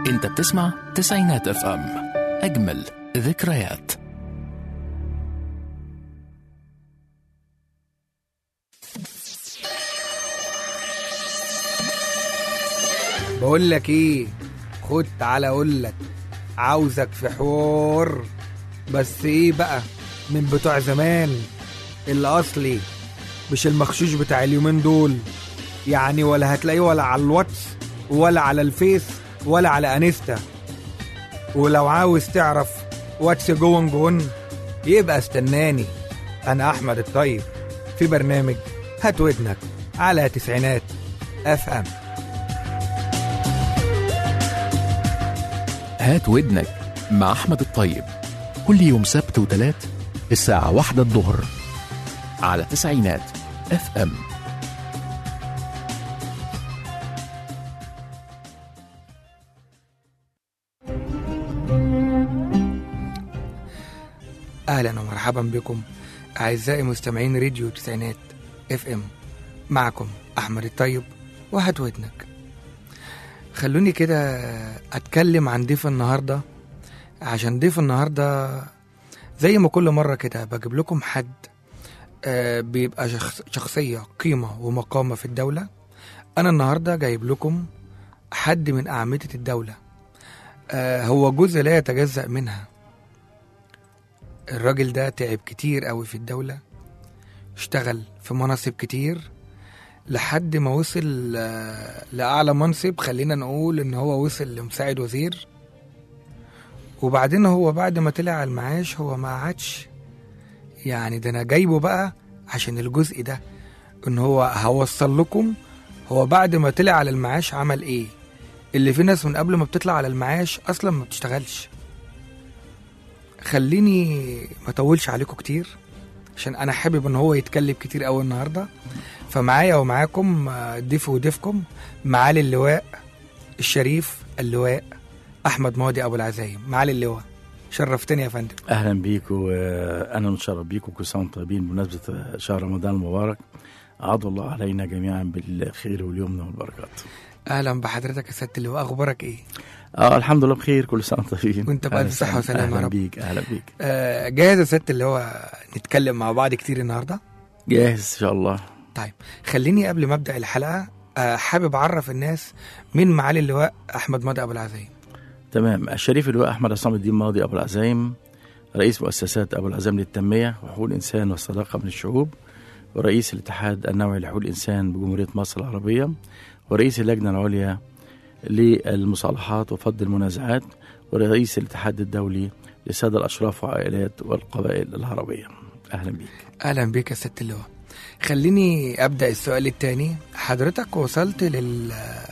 انت بتسمع تسعينات اف ام اجمل ذكريات بقول لك ايه خد تعالى اقول لك عاوزك في حوار بس ايه بقى من بتوع زمان الاصلي مش المخشوش بتاع اليومين دول يعني ولا هتلاقيه ولا على الواتس ولا على الفيس ولا على انستا ولو عاوز تعرف واتس جون جون يبقى استناني انا احمد الطيب في برنامج هات ودنك على تسعينات اف ام هات ودنك مع احمد الطيب كل يوم سبت وتلات الساعة واحدة الظهر على تسعينات اف ام اهلا ومرحبا بكم اعزائي مستمعين راديو تسعينات اف ام معكم احمد الطيب وهات ودنك خلوني كده اتكلم عن ضيف النهارده عشان ضيف النهارده زي ما كل مره كده بجيب لكم حد آه، بيبقى شخص شخصيه قيمه ومقامه في الدوله انا النهارده جايب لكم حد من اعمده الدوله آه، هو جزء لا يتجزأ منها الراجل ده تعب كتير قوي في الدولة اشتغل في مناصب كتير لحد ما وصل آه، لأعلى منصب خلينا نقول إن هو وصل لمساعد وزير وبعدين هو بعد ما طلع على المعاش هو ما قعدش يعني ده أنا جايبه بقى عشان الجزء ده إن هو هوصل لكم هو بعد ما طلع على المعاش عمل إيه اللي في ناس من قبل ما بتطلع على المعاش أصلا ما بتشتغلش خليني ما اطولش عليكم كتير عشان انا حابب ان هو يتكلم كتير قوي النهارده فمعايا ومعاكم آه، ضيف وضيفكم معالي اللواء الشريف اللواء احمد ماضي ابو العزايم معالي اللواء شرفتني يا فندم اهلا بيك وانا متشرف بيك وكل سنه وانتم طيبين بمناسبه شهر رمضان المبارك عاد الله علينا جميعا بالخير واليمن والبركات اهلا بحضرتك يا سياده اللواء اخبارك ايه اه الحمد لله بخير كل سنه وانتم طيبين وانت بألف أهلا صحة وسهلا. وسلامة يا اهلا رب. بيك اهلا بيك آه جاهز يا سياده اللواء نتكلم مع بعض كتير النهارده جاهز ان شاء الله طيب خليني قبل ما ابدا الحلقه آه حابب اعرف الناس مين معالي اللواء احمد ماضي ابو العزايم تمام الشريف اللواء احمد عصام الدين ماضي ابو العزايم رئيس مؤسسات ابو العزايم للتنميه وحقوق الانسان والصداقه من الشعوب ورئيس الاتحاد النوعي لحقوق الانسان بجمهوريه مصر العربيه ورئيس اللجنه العليا للمصالحات وفض المنازعات ورئيس الاتحاد الدولي لسادة الأشراف والعائلات والقبائل العربية أهلا بيك اهلا بك يا ست اللواء خليني ابدا السؤال التاني حضرتك وصلت لل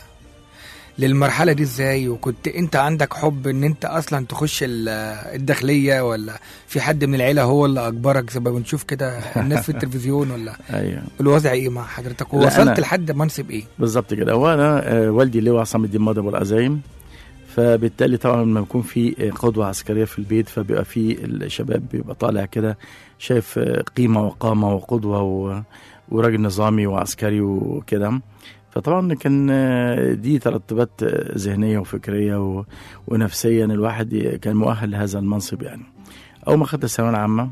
للمرحلة دي ازاي وكنت انت عندك حب ان انت اصلا تخش ال- الداخلية ولا في حد من العيلة هو اللي اجبرك زي ما بنشوف كده الناس في التلفزيون ولا أيوة الوضع ايه مع حضرتك لا، ووصلت أنا- لحد منصب ايه بالظبط كده هو أنا آه، والدي اللواء عصام الدين ماضي أبو العزايم فبالتالي طبعا لما يكون في آه، قدوة عسكرية في البيت فبيبقى في الشباب بيبقى طالع كده شايف آه، قيمة وقامة وقدوة و- وراجل نظامي وعسكري وكده فطبعا كان آه، دي ترتبات آه، ذهنية وفكرية و- ونفسيا الواحد ي- كان مؤهل لهذا المنصب يعني أول ما خدت الثانوية العامة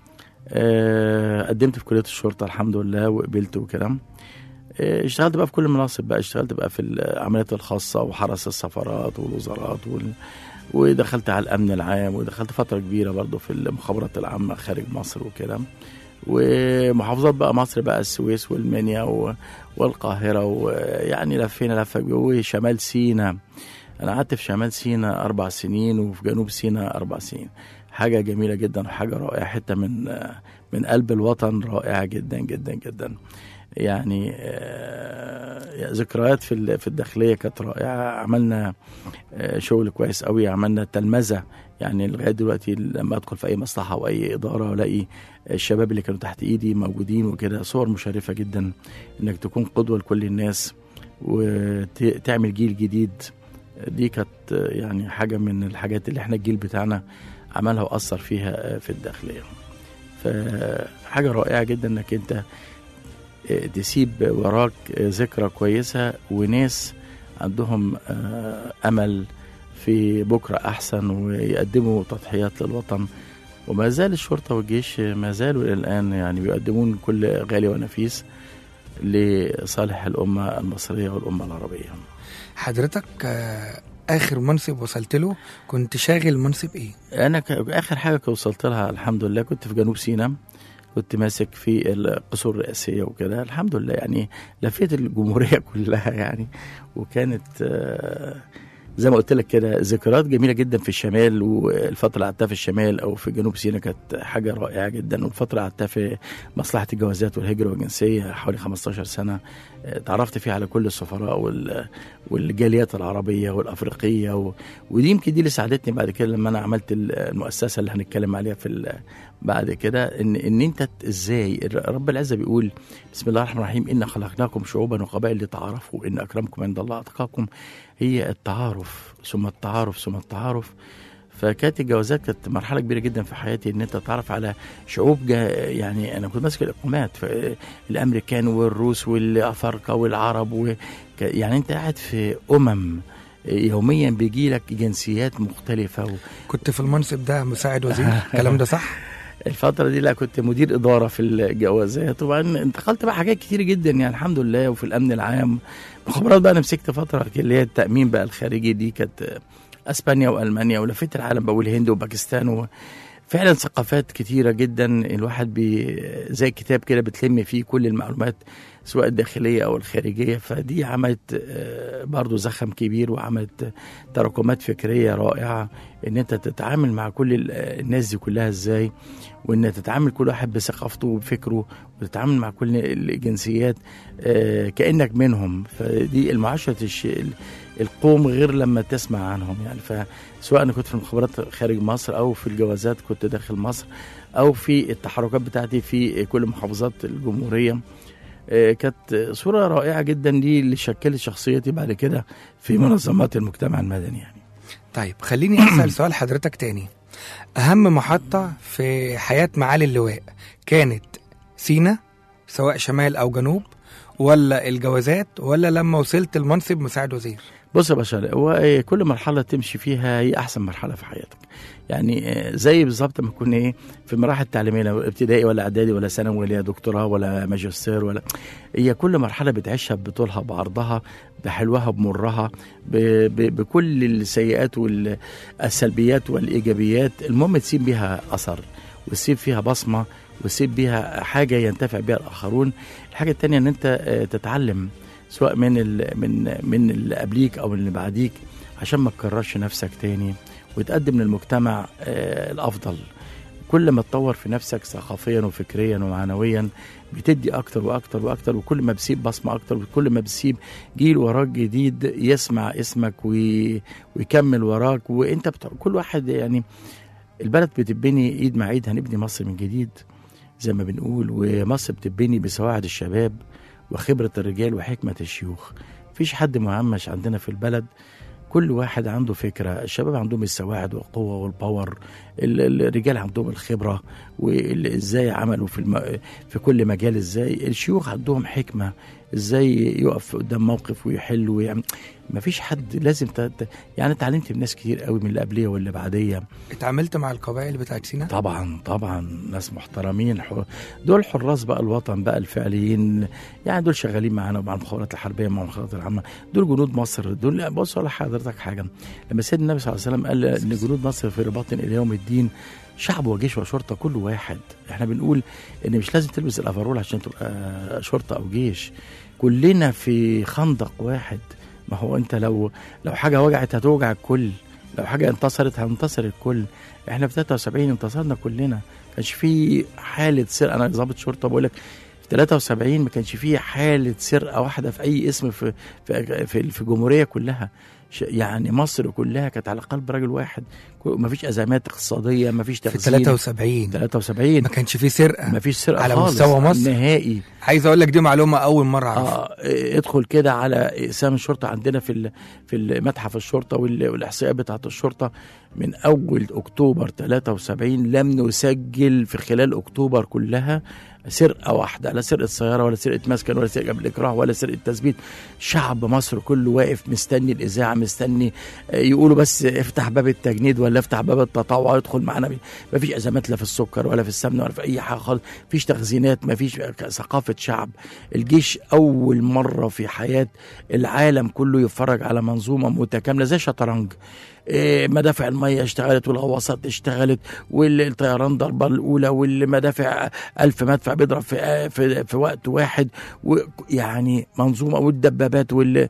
آه، قدمت في كلية الشرطة الحمد لله وقبلت وكده آه، اشتغلت بقى في كل المناصب بقى اشتغلت بقى في العمليات الخاصة وحرس السفارات والوزارات وال... ودخلت على الأمن العام ودخلت فترة كبيرة برضو في المخابرات العامة خارج مصر وكده ومحافظات بقى مصر بقى السويس والمنيا و... والقاهرة ويعني لفينا لفة كبيرة وشمال سينا أنا قعدت في شمال سينا أربع سنين وفي جنوب سينا أربع سنين حاجة جميلة جدا وحاجة رائعة حتة من من قلب الوطن رائعة جدا جدا جدا يعني آه، ذكريات في ال- في الداخليه كانت رائعه عملنا آه، شغل كويس قوي عملنا تلمذه يعني لغايه دلوقتي لما ادخل في اي مصلحه او اي اداره الاقي الشباب اللي كانوا تحت ايدي موجودين وكده صور مشرفه جدا انك تكون قدوه لكل الناس وتعمل جيل جديد دي كانت آه، يعني حاجه من الحاجات اللي احنا الجيل بتاعنا عملها واثر فيها آه، في الداخليه فحاجه رائعه جدا انك انت تسيب وراك ذكرى كويسة وناس عندهم آه، أمل في بكرة أحسن ويقدموا تضحيات للوطن وما زال الشرطة والجيش ما زالوا إلى الآن يعني بيقدمون كل غالي ونفيس لصالح الأمة المصرية والأمة العربية حضرتك آه، اخر منصب وصلت له كنت شاغل منصب ايه أنا ك- آخر حاجة كنت وصلت لها الحمد لله كنت في جنوب سيناء كنت ماسك في القصور الرئاسية وكده الحمد لله يعني لفيت الجمهورية كلها يعني وكانت آه، زي ما قلت لك كده ذكريات جميلة جدا في الشمال والفترة اللي قعدتها في الشمال أو في جنوب سيناء كانت حاجة رائعة جدا والفترة اللي قعدتها في مصلحة الجوازات والهجرة والجنسية حوالي 15 سنة آه، تعرفت فيها على كل السفراء وال- والجاليات العربية والأفريقية و... ودي يمكن دي اللي ساعدتني بعد كده لما أنا عملت المؤسسة اللي هنتكلم عليها في ال... بعد كده ان ان انت ت- ازاي رب العزه بيقول بسم الله الرحمن الرحيم ان خلقناكم شعوبا وقبائل لتعارفوا ان اكرمكم عند الله اتقاكم هي التعارف ثم التعارف ثم التعارف فكانت الجوازات كانت مرحله كبيره جدا في حياتي ان انت تتعرف على شعوب جا يعني انا كنت ماسك الاقامات ف- الامريكان والروس والافارقه والعرب و... ك- يعني انت قاعد في امم يوميا بيجي لك جنسيات مختلفه و... كنت في المنصب ده مساعد وزير الكلام ده صح الفترة دي لا كنت مدير إدارة في الجوازات طبعا انتقلت بقى حاجات كتير جدا يعني الحمد لله وفي الأمن العام مخابرات بقى أنا مسكت فترة اللي هي التأمين بقى الخارجي دي كانت أسبانيا وألمانيا ولفيت العالم بقى والهند وباكستان و فعلا ثقافات كتيرة جدا الواحد بي زي كتاب كده بتلم فيه كل المعلومات سواء الداخلية أو الخارجية فدي عملت آه، برضو زخم كبير وعملت تراكمات فكرية رائعة إن أنت تتعامل مع كل ال- الناس دي كلها إزاي وان تتعامل كل واحد بثقافته وبفكره وتتعامل مع كل الجنسيات آه، كانك منهم فدي المعاشره الش... القوم غير لما تسمع عنهم يعني فسواء انا كنت في المخابرات خارج مصر او في الجوازات كنت داخل مصر او في التحركات بتاعتي في كل محافظات الجمهوريه آه، كانت صوره رائعه جدا دي اللي شكلت شخصيتي بعد كده في منظمات المجتمع المدني يعني طيب خليني اسال سؤال حضرتك تاني اهم محطه في حياه معالي اللواء كانت سينا سواء شمال او جنوب ولا الجوازات ولا لما وصلت المنصب مساعد وزير بص يا باشا هو إيه، كل مرحله تمشي فيها هي احسن مرحله في حياتك يعني آه، زي بالظبط ما تكون ايه في مراحل تعليميه لو ابتدائي ولا اعدادي ولا ثانوي ولا دكتوراه ولا ماجستير ولا هي كل مرحله بتعيشها بطولها بعرضها بحلوها بمرها ب... ب... بكل السيئات والسلبيات والايجابيات المهم تسيب بيها اثر وتسيب فيها بصمه وتسيب بيها حاجه ينتفع بها الاخرون الحاجه الثانيه ان انت آه، تتعلم سواء من ال... من من اللي قبليك او من اللي بعديك عشان ما تكررش نفسك تاني وتقدم للمجتمع آه، الافضل كل ما تطور في نفسك ثقافيا وفكريا ومعنويا بتدي اكتر واكتر واكتر وكل ما بتسيب بصمه اكتر وكل ما بتسيب جيل وراك جديد يسمع اسمك وي... ويكمل وراك وانت بت... كل واحد يعني البلد بتبني ايد مع ايد هنبني مصر من جديد زي ما بنقول ومصر بتبني بسواعد الشباب وخبرة الرجال وحكمة الشيوخ مفيش حد مهمش عندنا في البلد كل واحد عنده فكرة الشباب عندهم السواعد والقوة والباور ال- ال- الرجال عندهم الخبرة وازاي عملوا في الم... في كل مجال ازاي الشيوخ عندهم حكمة ازاي يقف قدام موقف ويحل ويعمل مفيش حد لازم ت... ت- يعني اتعلمت من ناس كتير قوي من اللي قبليه واللي بعديه اتعاملت مع القبائل بتاعت سينا طبعا طبعا ناس محترمين ح- دول حراس بقى الوطن بقى الفعليين يعني دول شغالين معانا ومع المخابرات الحربيه مع المخابرات العامه دول جنود مصر دول لا، بص على حضرتك حاجه لما سيدنا النبي صلى الله عليه وسلم قال ان جنود مصر في رباط الى يوم الدين شعب وجيش وشرطه كل واحد احنا بنقول ان مش لازم تلبس الافرول عشان تبقى شرطه او جيش كلنا في خندق واحد ما هو انت لو لو حاجه وجعت هتوجع الكل لو حاجه انتصرت هتنتصر الكل احنا في 73 انتصرنا كلنا كانش في حاله سرقه انا ضابط شرطه بقول لك في 73 ما كانش في حاله سرقه واحده في اي اسم في في في, في الجمهوريه كلها ش- يعني مصر كلها كانت على قلب راجل واحد ما فيش ازمات اقتصاديه ما فيش في تخزين 73 73 ما كانش في سرقه ما فيش سرقه على خالص مستوى مصر؟ نهائي عايز اقول لك دي معلومه اول مره اعرفها اه ادخل كده على اقسام الشرطه عندنا في ال- في متحف الشرطه وال- والاحصائيات بتاعه الشرطه من اول اكتوبر 73 لم نسجل في خلال اكتوبر كلها سرقه واحده لا سرقه سياره ولا سرقه مسكن ولا سرقه بالاكراه ولا سرقه تثبيت شعب مصر كله واقف مستني الاذاعه مستني آه، يقولوا بس افتح باب التجنيد ولا افتح باب التطوع يدخل معانا ما فيش ازمات لا في السكر ولا في السمنه ولا في اي حاجه خالص مفيش تخزينات مفيش ثقافه شعب الجيش اول مره في حياه العالم كله يتفرج على منظومه متكامله زي شطرنج إيه، مدافع المية اشتغلت والغواصات اشتغلت والطيران ضربة الأولى والمدافع ألف مدفع بيضرب في, في, في وقت واحد يعني منظومة والدبابات وال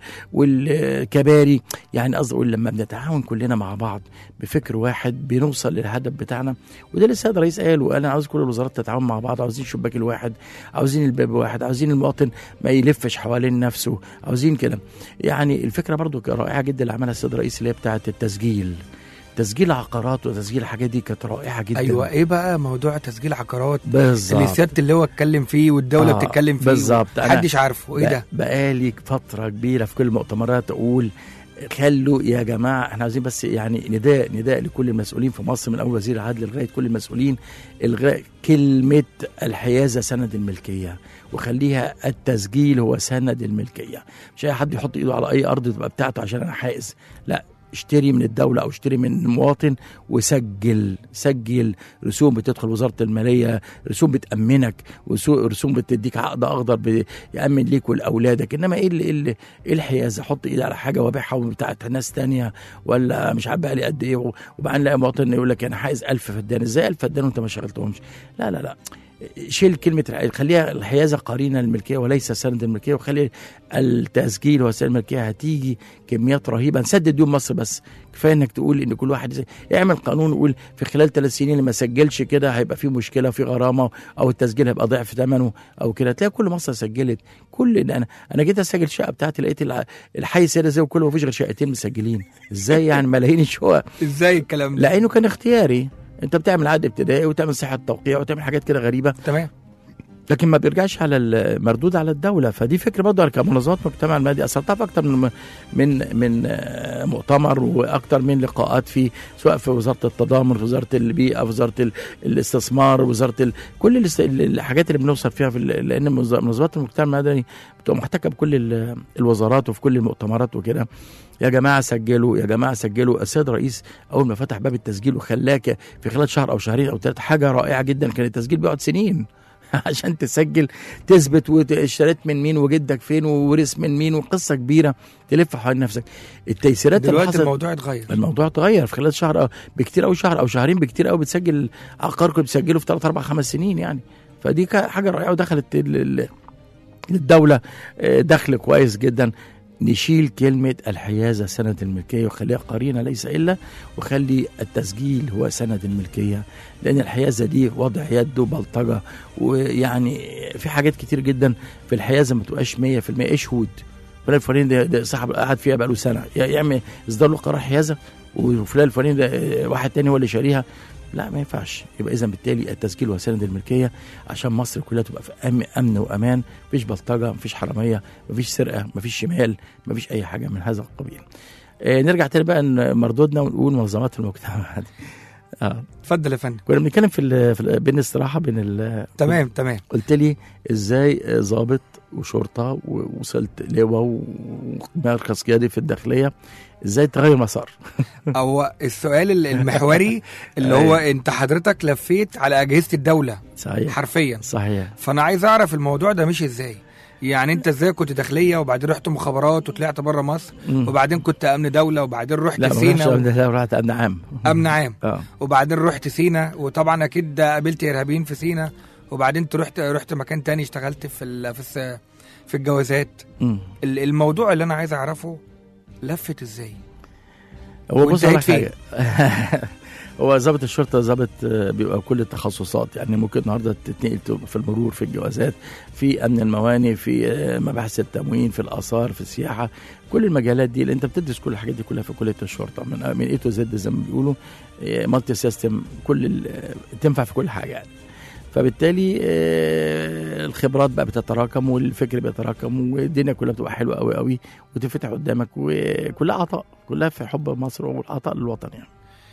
والكباري يعني قصدي أقول لما بنتعاون كلنا مع بعض بفكر واحد بنوصل للهدف بتاعنا وده اللي السيد الرئيس قال وقال أنا عاوز كل الوزارات تتعاون مع بعض عاوزين شباك الواحد عاوزين الباب واحد عاوزين المواطن ما يلفش حوالين نفسه عاوزين كده يعني الفكرة برضو رائعة جدا اللي عملها السيد الرئيس اللي هي بتاعت التسجيل تسجيل عقارات وتسجيل الحاجات دي كانت رائعه جدا ايوه ايه بقى موضوع تسجيل عقارات بالظبط اللي سياده اللي هو اتكلم فيه والدوله آه، بتتكلم فيه بالظبط. أنا- محدش عارفه ايه ده بقالي فتره كبيره في كل المؤتمرات اقول خلوا يا جماعه احنا عايزين بس يعني نداء نداء لكل المسؤولين في مصر من اول وزير العدل لغايه كل المسؤولين الغاء كلمه الحيازه سند الملكيه وخليها التسجيل هو سند الملكيه مش اي حد يحط ايده على اي ارض تبقى بتاعته عشان انا حائز لا اشتري من الدولة أو اشتري من مواطن وسجل سجل رسوم بتدخل وزارة المالية رسوم بتأمنك وسو- رسوم بتديك عقد أخضر بيأمن ليك ولأولادك إنما إيه اللي إيه اللي- إيه الحيازة حط إيدي على حاجة وابيعها بتاعت ناس تانية ولا مش عارف بقى لي قد إيه وبعدين لاقي مواطن يقول لك أنا عايز ألف فدان إزاي ألف فدان وأنت ما شغلتهمش لا لا لا شيل كلمة الع- خليها الحيازة قرينة للملكية وليس سند الملكية وخلي التسجيل وسائل الملكية هتيجي كميات رهيبة نسدد ديون مصر بس كفاية انك تقول ان كل واحد يسجل. اعمل قانون وقول في خلال ثلاث سنين اللي ما سجلش كده هيبقى في مشكلة في غرامة او التسجيل هيبقى ضعف ثمنه او كده تلاقي كل مصر سجلت كل انا انا جيت اسجل الشقة بتاعتي لقيت الع- الحي سيدة زي وكله ما فيش غير شقتين مسجلين ازاي يعني ملايين الشقق ازاي الكلام ده لانه كان اختياري انت بتعمل عقد ابتدائي وتعمل صحه توقيع وتعمل حاجات كده غريبه تمام لكن ما بيرجعش على المردود على الدوله فدي فكره برضه كمنظمات مجتمع المدني اثرتها في اكتر من من من آه، مؤتمر واكتر من لقاءات في سواء في وزاره التضامن في وزاره البيئه في وزاره ال- الاستثمار وزاره ال... كل الاست... الحاجات اللي بنوصل فيها في ال... لان منظ- منظمات المجتمع المدني بتبقى محتكه بكل ال- الوزارات وفي كل المؤتمرات وكده يا جماعه سجلوا يا جماعه سجلوا السيد الرئيس اول ما فتح باب التسجيل وخلاك في خلال شهر او شهرين او ثلاثه حاجه رائعه جدا كان التسجيل بيقعد سنين عشان تسجل تثبت واشتريت من مين وجدك فين وورث من مين وقصه كبيره تلف حوالين نفسك التيسيرات اللي دلوقتي حصلت الموضوع اتغير الموضوع اتغير في خلال شهر أو بكتير قوي شهر او شهرين بكتير قوي بتسجل عقار كنت بتسجله في ثلاث اربع خمس سنين يعني فدي كا- حاجه رائعه ودخلت ال- ال- للدوله آه، دخل كويس جدا نشيل كلمة الحيازة سند الملكية وخليها قرينة ليس إلا وخلي التسجيل هو سند الملكية لأن الحيازة دي وضع يد وبلطجة ويعني في حاجات كتير جدا في الحيازة ما تبقاش 100% إيه شهود فلان الفلاني ده, ده صاحب قاعد فيها بقاله سنة يعمل إصدار له قرار حيازة وفلان الفلاني ده آه، واحد تاني هو اللي شاريها لا ما ينفعش يبقى اذا بالتالي التسجيل وسند الملكيه عشان مصر كلها تبقى في امن امن وامان مفيش بلطجه مفيش حراميه مفيش سرقه مفيش شمال مفيش اي حاجه من هذا القبيل آه نرجع تاني بقى ن- مردودنا ونقول منظمات المجتمع اه اتفضل يا فندم كنا بنتكلم في, ال- في ال- بين الاستراحه بين ال- تمام تمام قلت لي ازاي آه، ضابط وشرطه ووصلت لواء ومركز قيادي في الداخليه ازاي تغير مسار هو السؤال ال- المحوري اللي هو انت حضرتك لفيت على اجهزه الدوله صحيح حرفيا صحيح فانا عايز اعرف الموضوع ده مشي ازاي يعني انت ازاي كنت داخليه وبعدين رحت مخابرات وطلعت بره مصر مم. وبعدين كنت امن دوله وبعدين رحت لا ما سينا رحتش و... أمن- لا رحت امن عام امن عام اه وبعدين رحت سينا وطبعا اكيد قابلت ارهابيين في سينا وبعدين انت رحت رحت مكان تاني اشتغلت في ال... في الس... في الجوازات مم. ال- الموضوع اللي انا عايز اعرفه لفت ازاي هو بص على وانتهيت حاجه هو ضابط الشرطه ضابط آه، بيبقى كل التخصصات يعني ممكن النهارده تتنقل تبقى في المرور في الجوازات في امن الموانئ في آه، مباحث التموين في الاثار في السياحه كل المجالات دي اللي انت بتدرس كل الحاجات دي كلها في كليه الشرطه من من اي تو زد زي ما بيقولوا مالتي سيستم كل ال- آه، تنفع في كل حاجه يعني فبالتالي آه، الخبرات بقى بتتراكم والفكر بيتراكم والدنيا كلها بتبقى حلوه قوي قوي وتفتح قدامك وكلها عطاء كلها في حب مصر والعطاء للوطن يعني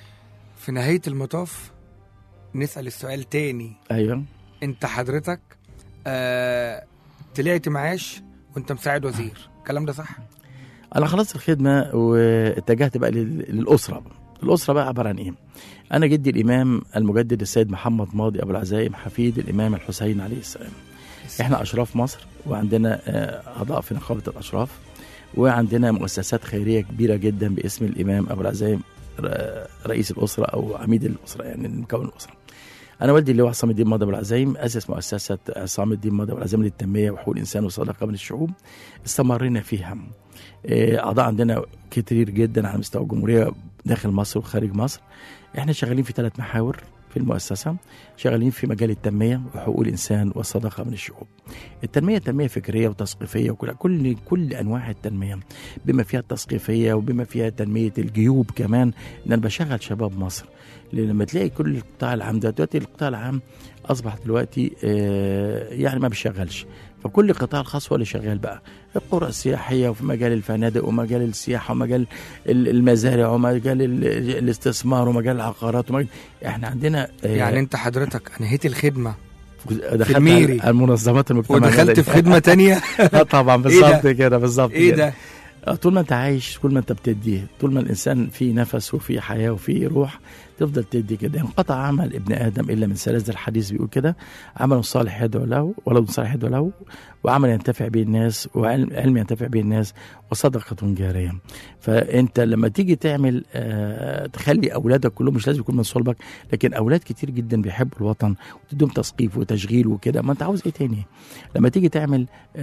في نهايه المطاف نسال السؤال تاني ايوه انت حضرتك آه طلعت معاش وانت مساعد وزير الكلام ده صح انا خلصت الخدمه واتجهت بقى لل- للاسره الاسره بقى عباره عن ايه انا جدي الامام المجدد السيد محمد ماضي ابو العزايم حفيد الامام الحسين عليه السلام احنا اشراف مصر وعندنا آه، اعضاء في نقابه الاشراف وعندنا مؤسسات خيريه كبيره جدا باسم الامام ابو العزايم ر- رئيس الاسره او عميد الاسره يعني مكون الاسره انا والدي اللي هو عصام الدين ماضي ابو العزايم اسس مؤسسه عصام الدين ماضي ابو العزايم للتنميه وحقوق الانسان والصداقه بين الشعوب استمرينا فيها آه، اعضاء عندنا كتير جدا على مستوى الجمهوريه داخل مصر وخارج مصر احنا شغالين في ثلاث محاور في المؤسسة شغالين في مجال التنمية وحقوق الإنسان والصداقة من الشعوب التنمية تنمية فكرية وتثقيفية وكل كل كل أنواع التنمية بما فيها التثقيفية وبما فيها تنمية الجيوب كمان إن أنا بشغل شباب مصر لأن لما تلاقي كل القطاع العام ده دلوقتي القطاع العام أصبح دلوقتي آه، يعني ما بيشغلش فكل القطاع الخاص هو اللي شغال بقى القرى السياحية وفي مجال الفنادق ومجال السياحة ومجال ال- المزارع ومجال ال- الاستثمار ومجال العقارات ومجال احنا عندنا آه، يعني انت حضرتك انهيت الخدمه دخلت الميري. على المنظمات المجتمعية ودخلت في خدمه تانية آه طبعا إيه بالظبط كده بالظبط ايه كده. ده آه، طول ما انت عايش طول ما انت بتدي طول ما الانسان فيه نفس وفيه حياه وفيه روح تفضل تدي كده انقطع عمل ابن ادم الا من ثلاث الحديث بيقول كده عمل صالح يدعو له ولد صالح يدعو له وعمل ينتفع به الناس وعلم علم ينتفع به الناس وصدقه جاريه فانت لما تيجي تعمل آه تخلي اولادك كلهم مش لازم يكون من صلبك لكن اولاد كتير جدا بيحبوا الوطن وتديهم تثقيف وتشغيل وكده ما انت عاوز ايه تاني لما تيجي تعمل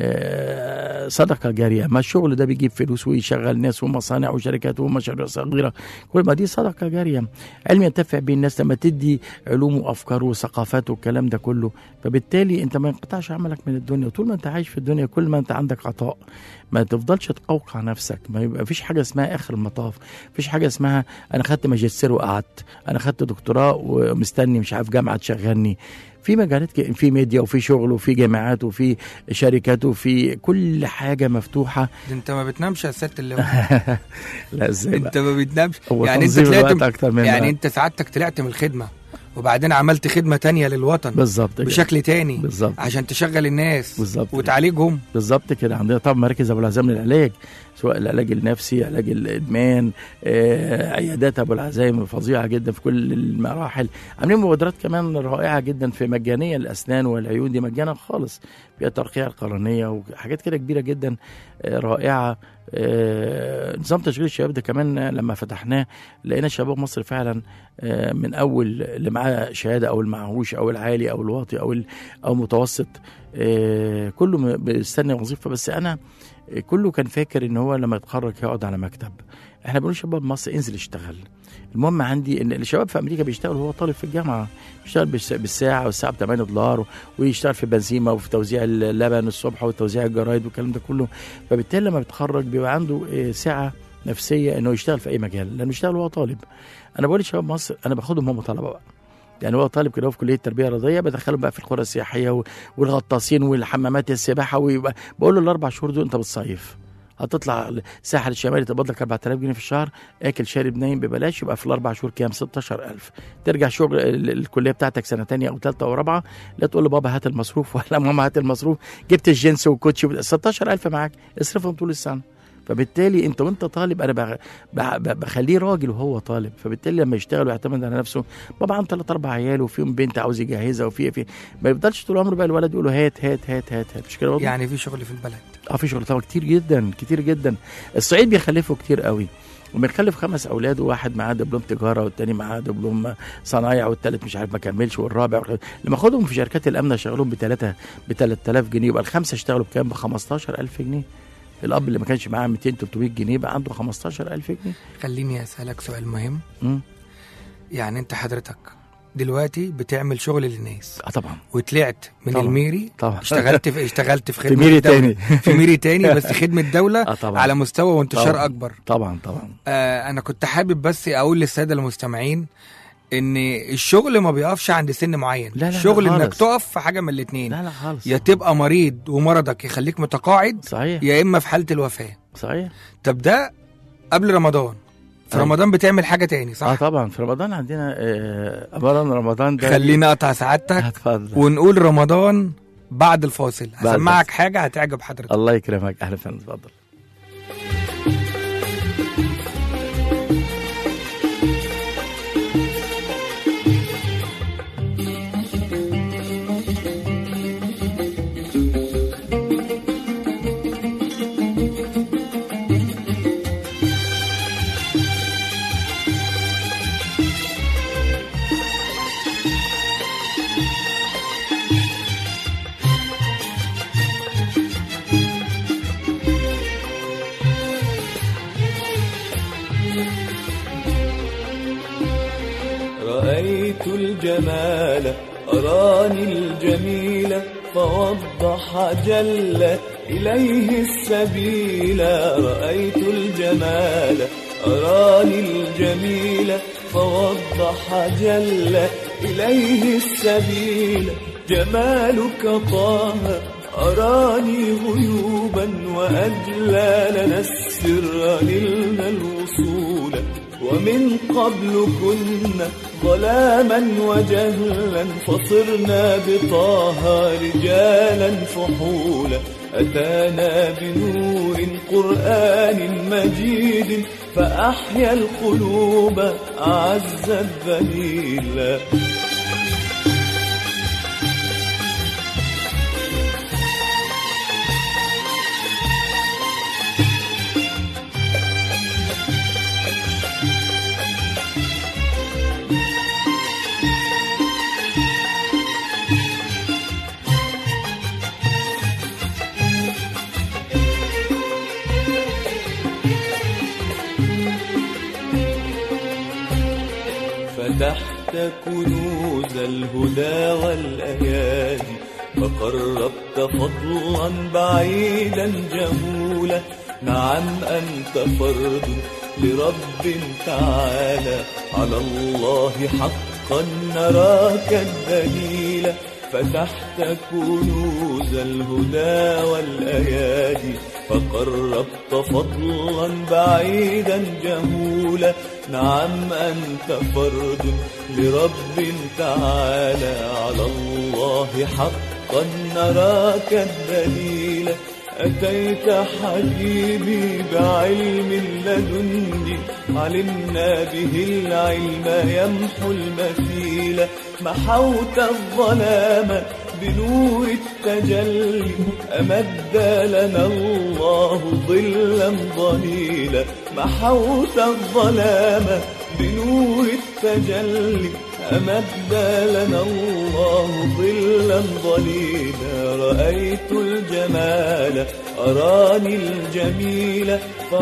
آه صدقه جاريه ما الشغل ده بيجيب فلوس ويشغل ناس ومصانع وشركات ومشاريع صغيره كل ما دي صدقه جاريه علم ينتفع به الناس لما تدي علوم وافكار وثقافات والكلام ده كله فبالتالي انت ما ينقطعش عملك من الدنيا طول ما انت عايش في الدنيا كل ما انت عندك عطاء ما تفضلش تقوقع نفسك ما يبقى فيش حاجه اسمها اخر المطاف فيش حاجه اسمها انا خدت ماجستير وقعدت انا خدت دكتوراه ومستني مش عارف جامعه تشغلني في مجالات ك- في ميديا وفي شغل وفي جامعات وفي شركات وفي كل حاجه مفتوحه ده انت ما بتنامش يا سياده اللواء لا ازاي بقى انت ما بتنامش هو يعني انت تنظيم طلعت الوقت اكتر من يعني انت سعادتك طلعت من الخدمه وبعدين عملت خدمه تانية للوطن بالظبط كده. بشكل تاني بالظبط عشان تشغل الناس بالظبط كده. وتعالجهم بالظبط كده عندنا طبعا مراكز ابو العزام للعلاج سواء العلاج النفسي علاج الادمان آه، عيادات ابو العزايم فظيعه جدا في كل المراحل عاملين مبادرات كمان رائعه جدا في مجانيه الاسنان والعيون دي مجانا خالص فيها ترقيع القرنيه وحاجات كده كبيره جدا آه، رائعه آه، نظام تشغيل الشباب ده كمان لما فتحناه لقينا شباب مصر فعلا آه، من اول اللي معاه شهاده او المعهوش او العالي او الواطي او ال- او متوسط آه، كله م- بيستنى وظيفه بس انا آه، كله كان فاكر ان هو لما يتخرج هيقعد على مكتب احنا بنقول شباب مصر انزل اشتغل المهم عندي ان الشباب في امريكا بيشتغل وهو طالب في الجامعه بيشتغل بالس- بالساعه والساعه ب 8 دولار ويشتغل في بنزيمه وفي توزيع اللبن الصبح وتوزيع الجرايد والكلام ده كله فبالتالي لما بيتخرج بيبقى عنده آه، سعه نفسيه انه يشتغل في اي مجال لانه يشتغل وهو طالب انا بقول لشباب مصر انا باخدهم هم طلبه بقى يعني هو طالب كده في كليه التربيه الرياضيه بدخله بقى في القرى السياحيه و- والغطاسين والحمامات السباحه ويبقى بقول له الاربع شهور دول انت بتصيف هتطلع الساحل الشمالي تقبض لك 4000 جنيه في الشهر اكل شارب نايم ببلاش يبقى في الاربع شهور كام 16000 ترجع شغل ال- الكليه بتاعتك سنه تانية او ثالثه او رابعه لا تقول لبابا هات المصروف ولا ماما هات المصروف جبت الجنس والكوتشي 16000 معاك اصرفهم طول السنه فبالتالي انت وانت طالب انا بغ- بع- ب- بخليه راجل وهو طالب فبالتالي لما يشتغل ويعتمد على نفسه بابا عنده ثلاث اربع عيال وفيهم بنت عاوز يجهزها وفي في ما يفضلش طول عمره بقى الولد يقول له هات هات هات هات هات مش كده برضه؟ يعني في شغل في البلد اه في شغل طبعا كتير جدا كتير جدا الصعيد بيخلفوا كتير قوي وبنخلف خمس اولاد وواحد معاه دبلوم تجاره والتاني معاه دبلوم صنايع والتالت مش عارف ما كملش والرابع والخ... لما اخدهم في شركات الامن اشغلهم بثلاثه ب 3000 جنيه يبقى الخمسه اشتغلوا بكام؟ ب 15000 جنيه الاب اللي ما كانش معاه 200 300 جنيه بقى عنده 15000 جنيه خليني اسالك سؤال مهم امم يعني انت حضرتك دلوقتي بتعمل شغل للناس اه طبعا وطلعت من طبعا. الميري طبعا اشتغلت في اشتغلت في في خدمه ميري الدولة. تاني في ميري تاني بس خدمه دوله اه طبعا على مستوى وانتشار طبعا. اكبر طبعا طبعا آه انا كنت حابب بس اقول للساده المستمعين ان الشغل ما بيقفش عند سن معين لا، لا، لا الشغل انك خالص. تقف في حاجه من الاثنين لا لا خالص يا تبقى مريض ومرضك يخليك متقاعد صحيح يا اما في حاله الوفاه صحيح طب ده قبل رمضان في أيوة. رمضان بتعمل حاجه تاني اه صح طبعا في رمضان عندنا آه اولا رمضان ده خلينا اقطع سعادتك اتفضل ونقول رمضان بعد الفاصل بعد هسمعك الفاصل. حاجه هتعجب حضرتك الله يكرمك اهلا وسهلا اتفضل رأيت الجمال أراني الجميل فوضح جل إليه السبيل رأيت الجمال أراني الجميل فوضح جل إليه السبيل جمالك طه أراني غيوبا وأجلى لنا السر نلنا الوصول ومن قبل كنا ظلاما وجهلا فصرنا بطه رجالا فحولا أتانا بنور قرآن مجيد فأحيا القلوب أعز الذليلا فتحت كنوز الهدى والأيادي فقربت فضلا بعيدا جهولا نعم أنت فرد لرب تعالى على الله حقا نراك الدليل فتحت كنوز الهدى والأيادي فقربت فضلا بعيدا جهولا نعم أنت فرد لرب تعالى على الله حقا نراك الدليل أتيت حبيبي بعلم لدني علمنا به العلم يمحو المثيل محوت الظلام بنور التجلي أمد لنا الله ظلا ظليلا محوت الظلام بنور التجلي أمد لنا الله ظلا ظليلا رأيت الجمال أراني الجميل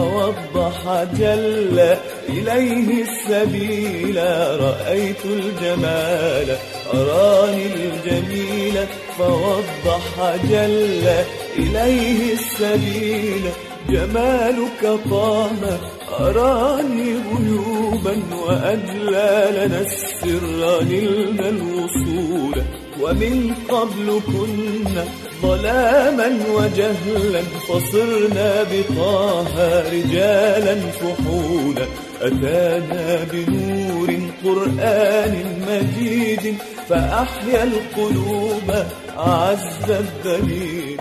فوضح جل إليه السبيل رأيت الجمال أراني الجميل فوضح جل إليه السبيل جمالك طه أراني غيوبا وأجلى لنا السر نلنا الوصول ومن قبل كنا ظلاما وجهلا فصرنا بطه رجالا فحولا أتانا بنور قرآن مجيد فأحيا القلوب أعز الدليل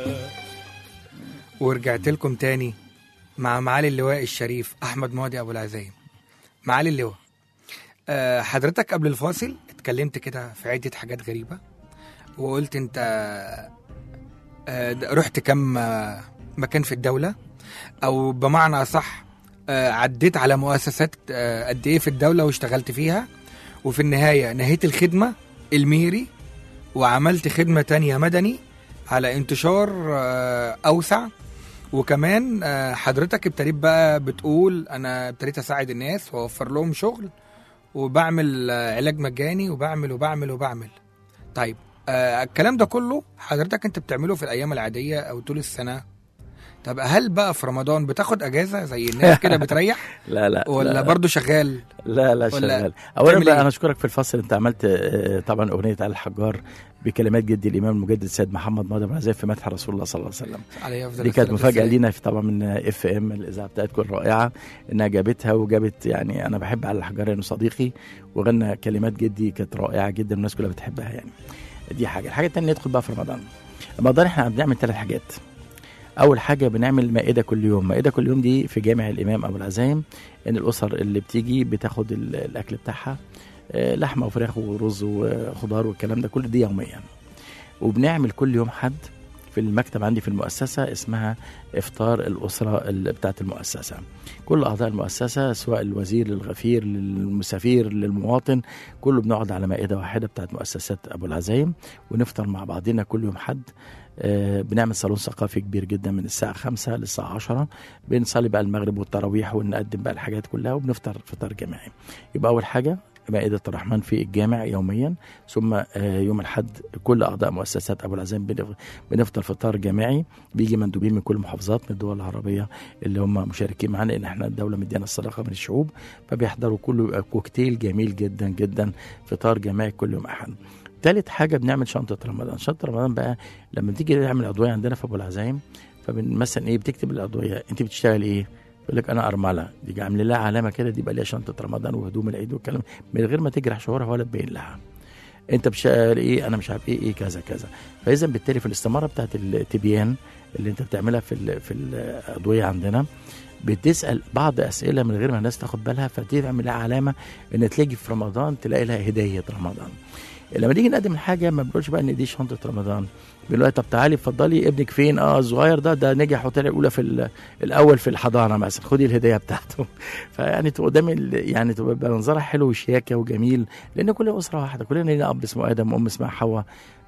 ورجعت لكم تاني مع معالي اللواء الشريف احمد مهدي ابو العزايم معالي اللواء أه حضرتك قبل الفاصل اتكلمت كده في عده حاجات غريبه وقلت انت أه د- رحت كم آه، مكان في الدوله او بمعنى اصح أه عديت على مؤسسات أه قد ايه في الدوله واشتغلت فيها وفي النهايه نهيت الخدمه الميري وعملت خدمه تانية مدني على انتشار آه، اوسع وكمان آه، حضرتك ابتديت بقى بتقول انا ابتديت اساعد الناس واوفر لهم شغل وبعمل آه، علاج مجاني وبعمل وبعمل وبعمل طيب آه، الكلام ده كله حضرتك انت بتعمله في الايام العاديه او طول السنه طب هل بقى في رمضان بتاخد اجازه زي الناس كده بتريح لا لا ولا لا برضو شغال لا لا ولا شغال اولا تعمل بقى إيه؟ انا اشكرك في الفصل انت عملت آه، طبعا اغنيه علي الحجار بكلمات جدي الامام المجدد سيد محمد مهدي بن عزيز في مدح رسول الله صلى الله عليه وسلم عليه افضل دي كانت الصلاة مفاجاه والسلام. لينا في طبعا من اف ام الاذاعه بتاعتكم الرائعه انها جابتها وجابت يعني انا بحب علي الحجار انه صديقي وغنى كلمات جدي كانت رائعه جدا والناس كلها بتحبها يعني دي حاجه الحاجه الثانيه ندخل بقى في رمضان رمضان احنا بنعمل ثلاث حاجات اول حاجه بنعمل مائده كل يوم مائده كل يوم دي في جامع الامام ابو العزايم ان الاسر اللي بتيجي بتاخد ال- الاكل بتاعها آه، لحمه وفراخ ورز وخضار والكلام ده كل دي يوميا وبنعمل كل يوم حد في المكتب عندي في المؤسسة اسمها إفطار الأسرة ال- بتاعة المؤسسة كل أعضاء المؤسسة سواء الوزير للغفير للمسافير للمواطن كله بنقعد على مائدة واحدة بتاعة مؤسسات أبو العزايم ونفطر مع بعضنا كل يوم حد آه، بنعمل صالون ثقافي كبير جدا من الساعة خمسة للساعة عشرة بنصلي بقى المغرب والتراويح ونقدم بقى الحاجات كلها وبنفطر فطار جماعي يبقى أول حاجة مائدة الرحمن في الجامع يوميا ثم آه، يوم الحد كل أعضاء مؤسسات أبو العزايم بنف- بنفطر فطار جماعي بيجي مندوبين من كل المحافظات من الدول العربية اللي هم مشاركين معانا إن احنا الدولة مدينا الصداقة من الشعوب فبيحضروا كله يبقى كوكتيل جميل جدا جدا فطار جماعي كل يوم أحد تالت حاجة بنعمل شنطة رمضان شنطة رمضان بقى لما تيجي نعمل أضوية عندنا في أبو العزايم فمثلا إيه بتكتب الأضوية أنت بتشتغل إيه يقول لك انا ارمله دي عامل لها علامه كده دي بقى ليها شنطه رمضان وهدوم العيد والكلام من غير ما تجرح شعورها ولا تبين لها انت بشغال ايه انا مش عارف ايه ايه كذا كذا فاذا بالتالي في الاستماره بتاعت التبيان اللي انت بتعملها في ال- في الادويه عندنا بتسال بعض اسئله من غير ما الناس تاخد بالها فتعمل لها علامه ان تلاقي في رمضان تلاقي لها هديه رمضان لما نيجي نقدم الحاجه ما بنقولش بقى ان دي شنطه رمضان بنقول لها طب تعالي اتفضلي ابنك فين اه الصغير ده ده نجح وطلع الاولى في ال- الاول في الحضانه مثلا خدي الهديه بتاعته فيعني تبقى قدام ال- يعني تبقى منظرها حلو وشياكه وجميل لان كلنا اسره واحده كلنا لنا اب اسمه ادم وام اسمها حواء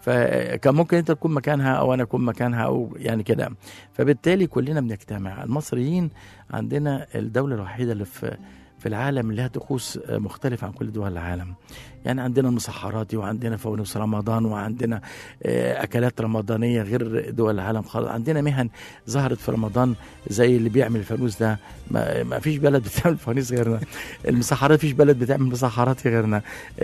فكان ممكن انت تكون مكانها او انا اكون مكانها او يعني كده فبالتالي كلنا بنجتمع المصريين عندنا الدوله الوحيده اللي في في العالم اللي لها طقوس مختلفة عن كل دول العالم يعني عندنا المسحراتي وعندنا فوانيس رمضان وعندنا آه، أكلات رمضانية غير دول العالم خالص عندنا مهن ظهرت في رمضان زي اللي بيعمل الفانوس ده ما, ما فيش بلد بتعمل فوانيس غيرنا المسحرات فيش بلد بتعمل مسحرات غيرنا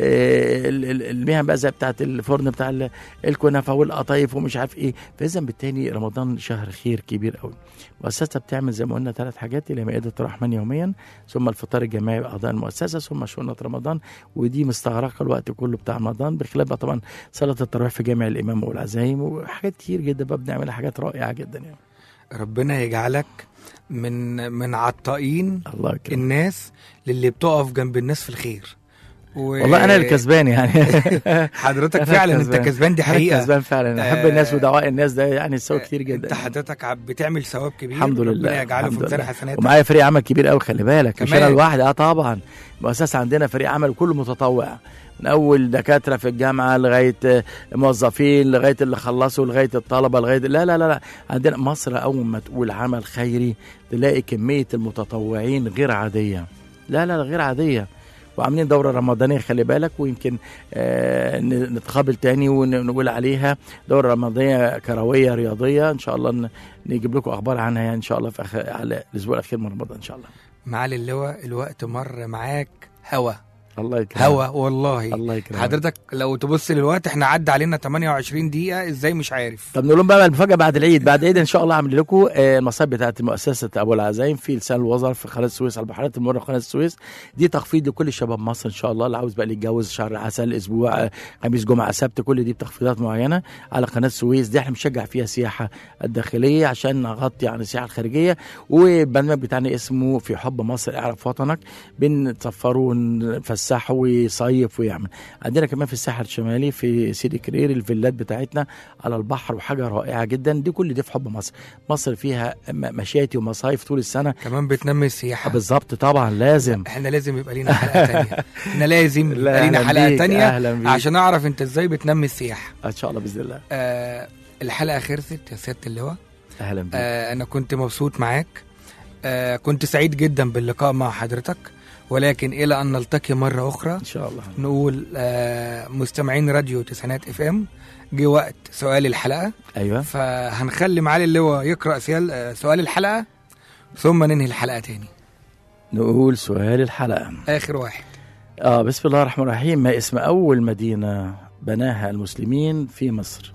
آه، ال- ال- المهن بقى زي بتاعت الفرن بتاع ال- الكنافة والقطايف ومش عارف ايه فإذا بالتالي رمضان شهر خير كبير قوي مؤسسة بتعمل زي ما قلنا ثلاث حاجات اللي هي مائدة الرحمن يوميا ثم الفطار الجماعي بأعضاء المؤسسة ثم شؤونة رمضان ودي مستغرقة الوقت كله بتاع رمضان بخلاف بقى طبعا صلاة التراويح في جامع الإمام والعزايم وحاجات كتير جدا بقى بنعملها حاجات رائعة جدا يعني ربنا يجعلك من من عطائين الله يكرمك الناس للي بتقف جنب الناس في الخير و... والله انا اللي كسبان يعني حضرتك أنا فعلا انت كسبان. كسبان دي أنا حقيقه كسبان فعلا احب آه، الناس ودعاء الناس ده يعني يساوي كتير جدا انت حضرتك عم بتعمل ثواب كبير الحمد لله ربنا يجعله في الحمد ميزان لله. حسناتك ومعايا فريق عمل كبير قوي خلي بالك مش كمان. انا لوحدي اه طبعا المؤسسه عندنا فريق عمل كله متطوع من اول دكاتره في الجامعه لغايه آه، موظفين لغايه اللي خلصوا لغايه الطلبه لغايه لا لا لا لا عندنا مصر اول ما تقول عمل خيري تلاقي كميه المتطوعين غير عاديه لا لا لا، غير عاديه وعاملين دورة رمضانية خلي بالك ويمكن آه ن- نتقابل تاني ونقول عليها دورة رمضانية كروية رياضية إن شاء الله ن- نجيب لكم أخبار عنها يعني إن شاء الله في أخ... على الأسبوع الأخير من رمضان إن شاء الله معالي اللواء الوقت مر معاك هوا الله يكرمك هوا والله الله يكرمك حضرتك لو تبص للوقت احنا عدى علينا 28 دقيقة ازاي مش عارف طب نقول لهم بقى المفاجاه بعد العيد بعد العيد ان شاء الله هعمل لكم آه، المصايب بتاعت مؤسسه ابو العزايم في لسان الوزراء في قناه السويس على البحيرات المره قناه السويس دي تخفيض لكل شباب مصر ان شاء الله اللي عاوز بقى اللي يتجوز شهر عسل اسبوع آه، خميس جمعه سبت كل دي بتخفيضات معينه على قناه السويس دي احنا بنشجع فيها السياحه الداخليه عشان نغطي عن السياحه الخارجيه والبرنامج بتاعنا اسمه في حب مصر اعرف وطنك بنسفره ونفسحه ويصيف ويعمل عندنا كمان في الساحل الشمالي في سيدي كرير الفيلات بتاعتنا على البحر وحاجه رائعه جدا دي كل دي في حب مصر مصر فيها م- مشاتي ومصايف طول السنه كمان بتنمي السياحة بالظبط طبعا لازم احنا لازم يبقى لينا حلقة تانية احنا لازم لا، يبقى لينا أهلاً حلقة بيك، تانية أهلاً بيك. عشان اعرف انت ازاي بتنمي السياحة ان شاء الله باذن الله آه الحلقة خلصت يا سيادة اللواء اهلا بيك آه انا كنت مبسوط معاك آه كنت سعيد جدا باللقاء مع حضرتك ولكن الى ان نلتقي مرة اخرى ان شاء الله نقول آه مستمعين راديو تسعينات اف ام جه وقت سؤال الحلقة ايوه فهنخلي معالي اللواء يقرأ سيال آه سؤال الحلقة ثم ننهي الحلقة تاني نقول سؤال الحلقه آخر واحد اه بسم الله الرحمن الرحيم ما اسم اول مدينه بناها المسلمين في مصر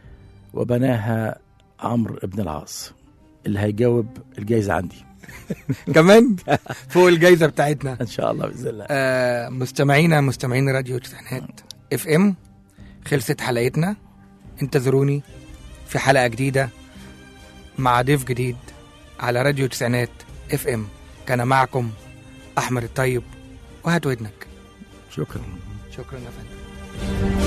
وبناها عمرو بن العاص اللي هيجاوب الجايزه عندي كمان فوق الجايزة بتاعتنا ان شاء الله باذن الله آه مستمعينا مستمعين راديو تسعينات اف ام خلصت حلقتنا انتظروني في حلقة جديدة مع ضيف جديد على راديو تسعينات اف ام كان معكم احمد الطيب وهات ودنك شكرا شكرا يا فندم